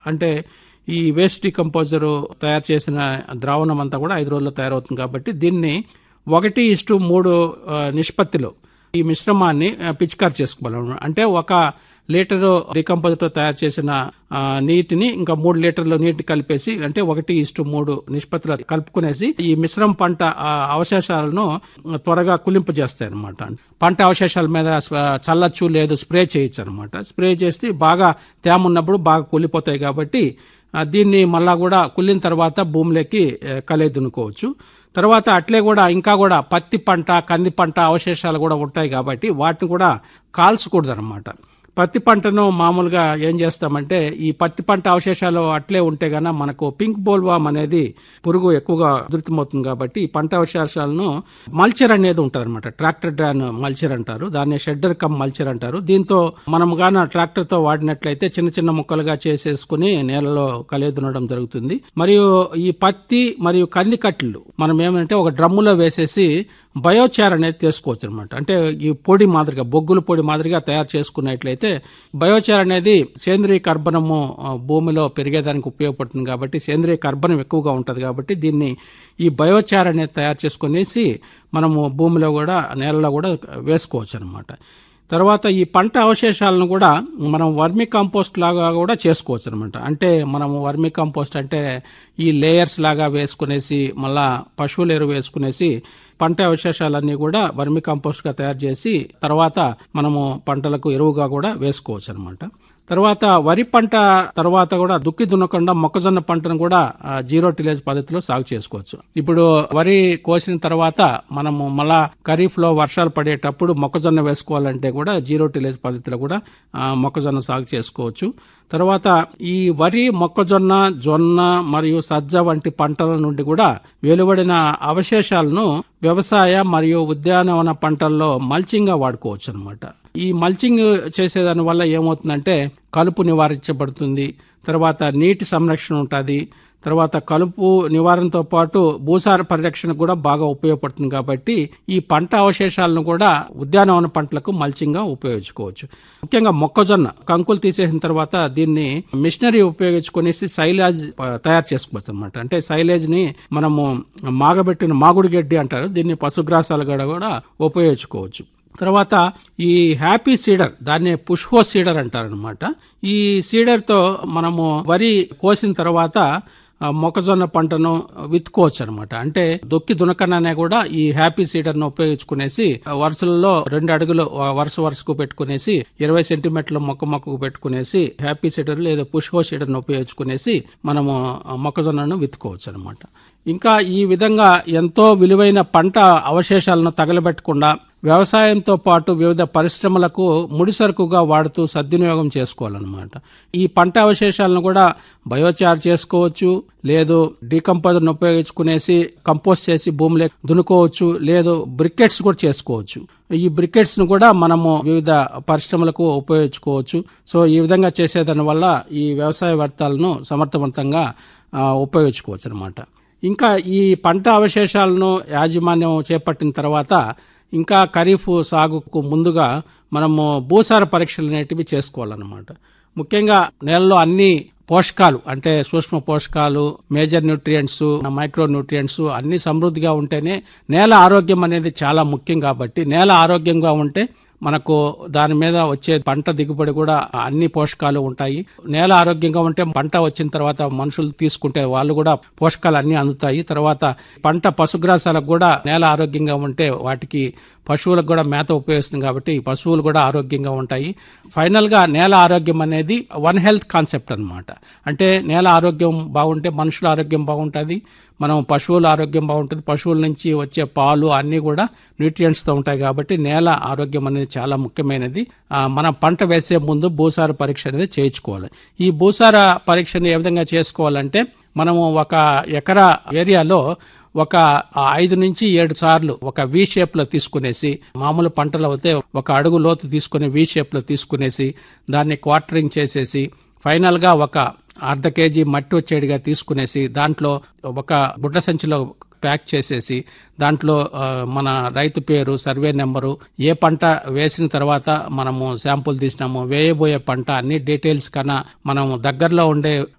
అంటే ఈ waste decomposer తయారు చేసిన ద్రావణం అంతా కూడా ఐదు రోజుల్లో తయారవుతుంది కాబట్టి దీన్ని ఒకటి ఇష్టు మూడు ఆ, నిష్పత్తిలో ఈ మిశ్రమాన్ని ఆ, పిచికారి చేసుకోవాలి అంటే ఒక లీటరు డికంపోజర్తో తయారు చేసిన ఆ, నీటిని ఇంకా మూడు లీటర్లు నీటి కలిపేసి అంటే ఒకటి ఇష్టు మూడు నిష్పత్తిలో కలుపుకునేసి ఈ మిశ్రమ పంట ఆ, అవశేషాలను త్వరగా కులింపు చేస్తాయి అనమాట పంట అవశేషాల మీద స్వ- చల్లచ్చు లేదు స్ప్రే చేయొచ్చు అనమాట స్ప్రే చేస్తే బాగా తేమ ఉన్నప్పుడు బాగా కూలిపోతాయి కాబట్టి ఆ, దీన్ని మళ్ళా కూడా కుళ్ళిన తర్వాత భూమిలోకి ఆ, కలయి దున్నుకోవచ్చు తర్వాత అట్లే కూడా ఇంకా కూడా పత్తి పంట కంది పంట అవశేషాలు కూడా ఉంటాయి కాబట్టి వాటిని కూడా కాల్చకూడదు అనమాట పత్తి పంటను మామూలుగా ఏం చేస్తామంటే ఈ పత్తి పంట అవశేషాలు అట్లే ఉంటే గన మనకు పింక్ బోల్వామ్ అనేది పురుగు ఎక్కువగా ఉధృతమవుతుంది కాబట్టి ఈ పంట అవశేషాలను మల్చర్ అనేది ఉంటుంది అనమాట ట్రాక్టర్ డ్రాన్ మల్చర్ అంటారు దాన్ని షెడ్డర్ కమ్ మల్చర్ అంటారు దీంతో మనం గాన ట్రాక్టర్ తో వాడినట్లయితే చిన్న చిన్న ముక్కలుగా చేసేసుకుని నేలలో కలియదునడం జరుగుతుంది మరియు ఈ పత్తి మరియు కంది కట్టెలు మనం ఏమంటే ఒక డ్రమ్ములో వేసేసి బయోచార్ అనేది తీసుకోవచ్చు అనమాట అంటే ఈ పొడి మాదిరిగా బొగ్గుల పొడి మాదిరిగా తయారు చేసుకున్నట్లయితే బయోచార్ అనేది సేంద్రియ కర్బనము ఆ, భూమిలో పెరిగేదానికి ఉపయోగపడుతుంది కాబట్టి సేంద్రియ కర్బనం ఎక్కువగా ఉంటుంది కాబట్టి దీన్ని ఈ బయోచార్ అనేది తయారు చేసుకునేసి మనము భూమిలో కూడా నేలలో కూడా వేసుకోవచ్చు అనమాట తర్వాత ఈ పంట అవశేషాలను కూడా మనం వర్మి కాంపోస్ట్ లాగా కూడా చేసుకోవచ్చు అనమాట అంటే మనము వర్మి కాంపోస్ట్ అంటే ఈ లేయర్స్ లాగా వేసుకునేసి మళ్ళా పశువుల ఎరువు వేసుకునేసి పంట అవశేషాలన్నీ కూడా వర్మి కాంపోస్ట్ గా తయారు చేసి తర్వాత మనము పంటలకు ఎరువుగా కూడా వేసుకోవచ్చు అనమాట తర్వాత వరి పంట తర్వాత కూడా దుక్కి దున్నకుండా మొక్కజొన్న పంటను కూడా ఆ, జీరో టిలేజ్ పద్ధతిలో సాగు చేసుకోవచ్చు ఇప్పుడు వరి కోసిన తర్వాత మనము మళ్ళా ఖరీఫ్ లో వర్షాలు పడేటప్పుడు మొక్కజొన్న వేసుకోవాలంటే కూడా జీరో టిలేజ్ పద్ధతిలో కూడా ఆ, మొక్కజొన్న సాగు చేసుకోవచ్చు తర్వాత ఈ వరి మొక్కజొన్న జొన్న మరియు సజ్జ వంటి పంటల నుండి కూడా వెలువడిన అవశేషాలను వ్యవసాయ మరియు ఉద్యానవన పంటల్లో మల్చింగ్ గా వాడుకోవచ్చు అనమాట ఈ మల్చింగ్ చేసేదాని వల్ల ఏమవుతుందంటే కలుపు నివారించబడుతుంది తర్వాత నీటి సంరక్షణ ఉంటుంది తర్వాత కలుపు నివారణతో పాటు భూసార పరిరక్షణ కూడా బాగా ఉపయోగపడుతుంది కాబట్టి ఈ పంట అవశేషాలను కూడా ఉద్యానవన పంటలకు మల్చింగ్గా ఉపయోగించుకోవచ్చు ముఖ్యంగా మొక్కజొన్న కంకులు తీసేసిన తర్వాత దీన్ని మిషనరీ ఉపయోగించుకునేసి సైలాజ్ ప- తయారు చేసుకోవచ్చు అనమాట అంటే సైలేజ్ ని మనము మాగబెట్టిన మాగుడు గడ్డి అంటారు దీన్ని పశుగ్రాసాలుగా కూడా ఉపయోగించుకోవచ్చు తర్వాత ఈ హ్యాపీ సీడర్ దాన్ని పుష్పో సీడర్ అంటారనమాట ఈ సీడర్ తో మనము వరి కోసిన తర్వాత ఆ, మొక్కజొన్న పంటను విత్తుకోవచ్చు అనమాట అంటే దొక్కి దునకననే కూడా ఈ హ్యాపీ సీడర్ ను ఉపయోగించుకునేసి ఆ, వరుసలలో రెండు అడుగులు ఆ, వరుస వరుసకు పెట్టుకునేసి ఇరవై సెంటీమీటర్ల మొక్క మొక్కకు పెట్టుకునేసి హ్యాపీ సీడర్ లేదా పుష్పో సీడర్ ను ఉపయోగించుకునేసి మనము ఆ, మొక్కజొన్నను విత్తుకోవచ్చు అనమాట ఇంకా ఈ విధంగా ఎంతో విలువైన పంట అవశేషాలను తగలబెట్టకుండా వ్యవసాయంతో పాటు వివిధ పరిశ్రమలకు ముడిసరుకుగా వాడుతూ సద్వినియోగం చేసుకోవాలన్నమాట ఈ పంట అవశేషాలను కూడా బయోచార్ చేసుకోవచ్చు లేదు డీకంపోజర్ను ఉపయోగించుకునేసి కంపోస్ట్ చేసి భూమిలో దున్నుకోవచ్చు లేదు బ్రికెట్స్ కూడా చేసుకోవచ్చు ఈ బ్రికెట్స్ ను కూడా మనము వివిధ పరిశ్రమలకు ఉపయోగించుకోవచ్చు సో ఈ విధంగా చేసేదాని వల్ల ఈ వ్యవసాయ వ్యర్థాలను సమర్థవంతంగా ఆ, ఉపయోగించుకోవచ్చు అనమాట ఇంకా ఈ పంట అవశేషాలను యాజమాన్యం చేపట్టిన తర్వాత ఇంకా ఖరీఫ్ సాగుకు ముందుగా మనము భూసార పరీక్షలు అనేటివి చేసుకోవాలన్నమాట ముఖ్యంగా నేలలో అన్ని పోషకాలు అంటే సూక్ష్మ పోషకాలు మేజర్ న్యూట్రియంట్స్ మైక్రో న్యూట్రియంట్స్ అన్ని సమృద్ధిగా ఉంటేనే నేల ఆరోగ్యం అనేది చాలా ముఖ్యం కాబట్టి నేల ఆరోగ్యంగా ఉంటే మనకు దాని మీద వచ్చే పంట దిగుబడి కూడా అన్ని పోషకాలు ఉంటాయి నేల ఆరోగ్యంగా ఉంటే పంట వచ్చిన తర్వాత మనుషులు తీసుకుంటే వాళ్ళు కూడా పోషకాలు అన్ని అందుతాయి తర్వాత పంట పశుగ్రాసాలకు కూడా నేల ఆరోగ్యంగా ఉంటే వాటికి పశువులకు కూడా మేత ఉపయోగిస్తుంది కాబట్టి ఈ పశువులు కూడా ఆరోగ్యంగా ఉంటాయి ఫైనల్ గా నేల ఆరోగ్యం అనేది వన్ హెల్త్ కాన్సెప్ట్ అన్నమాట అంటే నేల ఆరోగ్యం బాగుంటే మనుషుల ఆరోగ్యం బాగుంటుంది మనం పశువుల ఆరోగ్యం బాగుంటుంది పశువుల నుంచి వచ్చే పాలు అన్నీ కూడా న్యూట్రియంట్స్ తో ఉంటాయి కాబట్టి నేల ఆరోగ్యం అనేది చాలా ముఖ్యమైనది ఆ, మనం పంట వేసే ముందు భూసార పరీక్ష అనేది చేయించుకోవాలి ఈ భూసార పరీక్షను ఏ విధంగా చేసుకోవాలంటే మనము ఒక ఎకరా ఏరియాలో ఒక ఐదు నుంచి ఏడు సార్లు ఒక వి షేప్ లో తీసుకునేసి మామూలు పంటలు అయితే ఒక అడుగు లోతు తీసుకుని వి షేప్ లో తీసుకునేసి దాన్ని క్వార్టరింగ్ చేసేసి ఫైనల్ గా ఒక అర్ధ కేజీ మట్టి వచ్చేడిగా తీసుకునేసి దాంట్లో ఒక గుడ్డ సంచిలో ప్యాక్ చేసేసి దాంట్లో ఆ, మన రైతు పేరు సర్వే నెంబరు ఏ పంట వేసిన తర్వాత మనము శాంపుల్ తీసినాము వేయబోయే పంట అన్ని డీటెయిల్స్ కన్నా మనం దగ్గరలో ఉండే